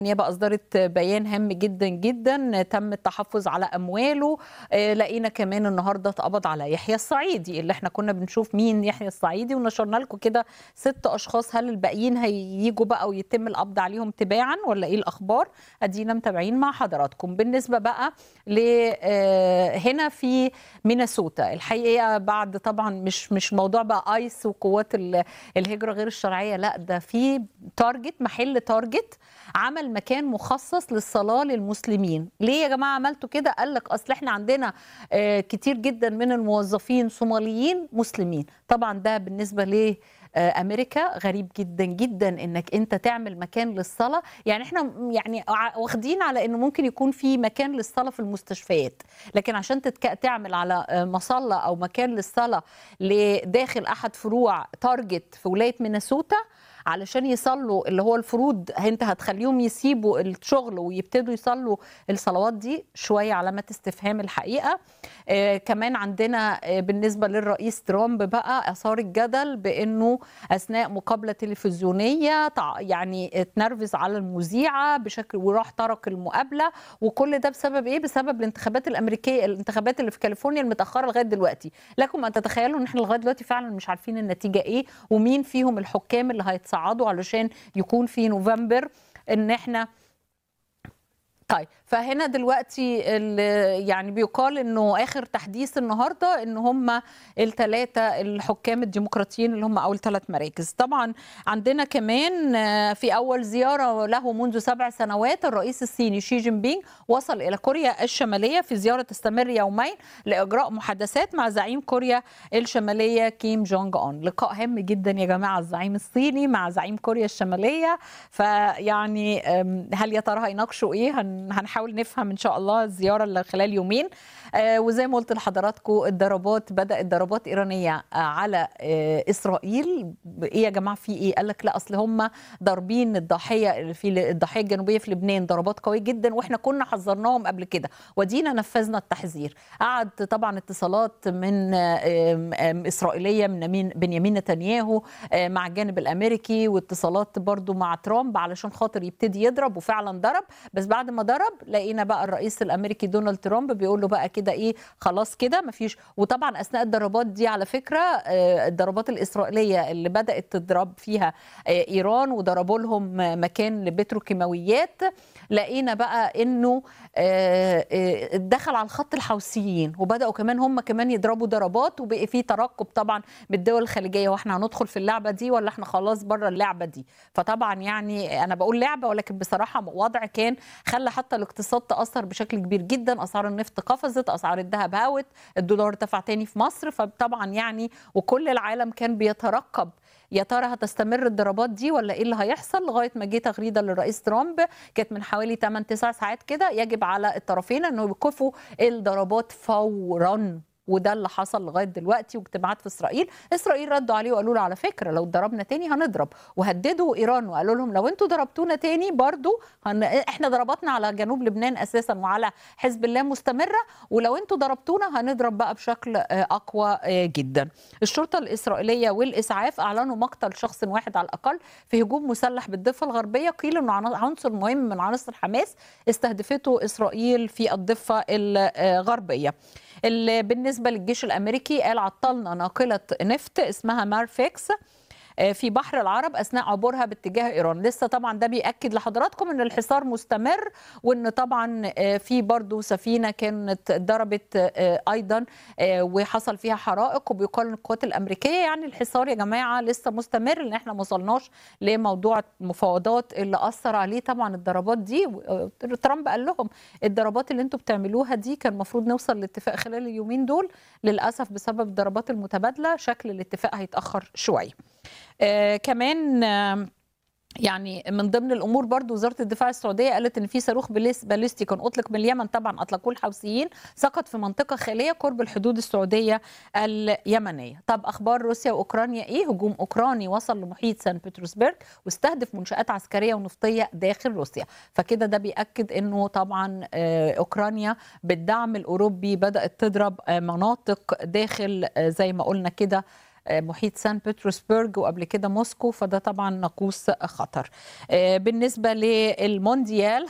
النيابة أصدرت بيان هام جدا جدا تم التحفظ على أمواله آه، لقينا كمان النهاردة اتقبض على يحيى الصعيدي اللي احنا كنا بنشوف مين يحيى الصعيدي ونشرنا لكم كده ست أشخاص هل الباقيين هيجوا بقى ويتم القبض عليهم تباعا ولا إيه الأخبار أدينا متابعين مع حضراتكم بالنسبة بقى ل آه، هنا في مينيسوتا الحقيقة بعد طبعا مش مش موضوع بقى ايس وقوات ال- الهجرة غير الشرعية لا ده في تارجت محل تارجت عمل مكان مخصص للصلاة للمسلمين ليه يا جماعة عملتوا كده قال لك أصل احنا عندنا آه، كتير جدا من الموظفين صوماليين مسلمين طبعا ده بالنسبة ل امريكا غريب جدا جدا انك انت تعمل مكان للصلاه يعني احنا يعني ع- واخدين على انه ممكن يكون في مكان للصلاه في المستشفيات لكن عشان تتك... تعمل على آه، مصلى او مكان للصلاه لداخل احد فروع تارجت في ولايه مينيسوتا علشان يصلوا اللي هو الفروض انت هتخليهم يسيبوا الشغل ويبتدوا يصلوا الصلوات دي شويه علامات استفهام الحقيقه آه كمان عندنا آه بالنسبه للرئيس ترامب بقى اثار الجدل بانه اثناء مقابله تلفزيونيه تع- يعني اتنرفز على المذيعه بشكل وراح ترك المقابله وكل ده بسبب ايه بسبب الانتخابات الامريكيه الانتخابات اللي في كاليفورنيا المتاخره لغايه دلوقتي لكم ان تتخيلوا ان احنا لغايه دلوقتي فعلا مش عارفين النتيجه ايه ومين فيهم الحكام اللي هيتصعدوا علشان يكون في نوفمبر ان احنا طيب فهنا دلوقتي ال- يعني بيقال انه اخر تحديث النهارده ان هم الثلاثه الحكام الديمقراطيين اللي هم اول ثلاث مراكز طبعا عندنا كمان آه، في اول زياره له منذ سبع سنوات الرئيس الصيني شي جين بينج وصل الى كوريا الشماليه في زياره تستمر يومين لاجراء محادثات مع زعيم كوريا الشماليه كيم جونج اون لقاء هام جدا يا جماعه الزعيم الصيني مع زعيم كوريا الشماليه فيعني أم، هل يا ترى هيناقشوا ايه هن- هنحاول نفهم ان شاء الله الزياره اللي خلال يومين آه، وزي ما قلت لحضراتكم الضربات بدات ضربات ايرانيه آه، على آه، اسرائيل ايه يا جماعه في ايه قال لك لا اصل هم ضاربين الضاحيه في الضاحيه الجنوبيه في لبنان ضربات قويه جدا واحنا كنا حذرناهم قبل كده ودينا نفذنا التحذير قعد طبعا اتصالات من آم، آم، اسرائيليه من أمين- بنيامين نتنياهو آه، مع الجانب الامريكي واتصالات برضو مع ترامب علشان خاطر يبتدي يضرب وفعلا ضرب بس بعد ما ضرب لقينا بقى الرئيس الامريكي دونالد ترامب بيقول له بقى كده ايه خلاص كده مفيش وطبعا اثناء الضربات دي على فكره آه، الضربات الاسرائيليه اللي بدات تضرب فيها آه، ايران وضربوا لهم مكان لبتروكيماويات لقينا بقى انه آه، آه، دخل على الخط الحوثيين وبداوا كمان هم كمان يضربوا ضربات وبقي في ترقب طبعا بالدول الخليجيه واحنا هندخل في اللعبه دي ولا احنا خلاص بره اللعبه دي فطبعا يعني انا بقول لعبه ولكن بصراحه وضع كان خلى حتى الاقتصاد تاثر بشكل كبير جدا اسعار النفط قفزت اسعار الذهب هاوت الدولار ارتفع تاني في مصر فطبعا يعني وكل العالم كان بيترقب يا ترى هتستمر الضربات دي ولا ايه اللي هيحصل لغايه ما جه تغريده للرئيس ترامب كانت من حوالي 8 9 ساعات كده يجب على الطرفين انه يوقفوا الضربات فورا وده اللي حصل لغايه دلوقتي واجتماعات في اسرائيل اسرائيل ردوا عليه وقالوا له على فكره لو ضربنا تاني هنضرب وهددوا ايران وقالوا لهم لو انتوا ضربتونا تاني برضو هن... احنا ضرباتنا على جنوب لبنان اساسا وعلى حزب الله مستمره ولو انتوا ضربتونا هنضرب بقى بشكل آه، اقوى آه، جدا الشرطه الاسرائيليه والاسعاف اعلنوا مقتل شخص واحد على الاقل في هجوم مسلح بالضفه الغربيه قيل انه عن- عنصر مهم من عناصر حماس استهدفته اسرائيل في الضفه الغربيه اللي بالنسبه للجيش الامريكي قال عطلنا ناقله نفط اسمها مارفيكس آه، في بحر العرب اثناء عبورها باتجاه ايران لسه طبعا ده بياكد لحضراتكم ان الحصار مستمر وان طبعا آه، في برضو سفينه كانت ضربت آه، ايضا آه، وحصل فيها حرائق وبيقال ان القوات الامريكيه يعني الحصار يا جماعه لسه مستمر لان احنا ما وصلناش لموضوع المفاوضات اللي اثر عليه طبعا الضربات دي و- ترامب قال لهم الضربات اللي انتم بتعملوها دي كان المفروض نوصل لاتفاق خلال اليومين دول للاسف بسبب الضربات المتبادله شكل الاتفاق هيتاخر شويه آه كمان آه يعني من ضمن الامور برضو وزاره الدفاع السعوديه قالت ان في صاروخ بليس- باليستي كان اطلق من اليمن طبعا اطلقوه الحوثيين سقط في منطقه خاليه قرب الحدود السعوديه اليمنيه طب اخبار روسيا واوكرانيا ايه هجوم اوكراني وصل لمحيط سان بطرسبرغ واستهدف منشات عسكريه ونفطيه داخل روسيا فكده ده بياكد انه طبعا آه، اوكرانيا بالدعم الاوروبي بدات تضرب آه، مناطق داخل آه، زي ما قلنا كده محيط سان بطرسبرج وقبل كده موسكو فده طبعا ناقوس خطر بالنسبه للمونديال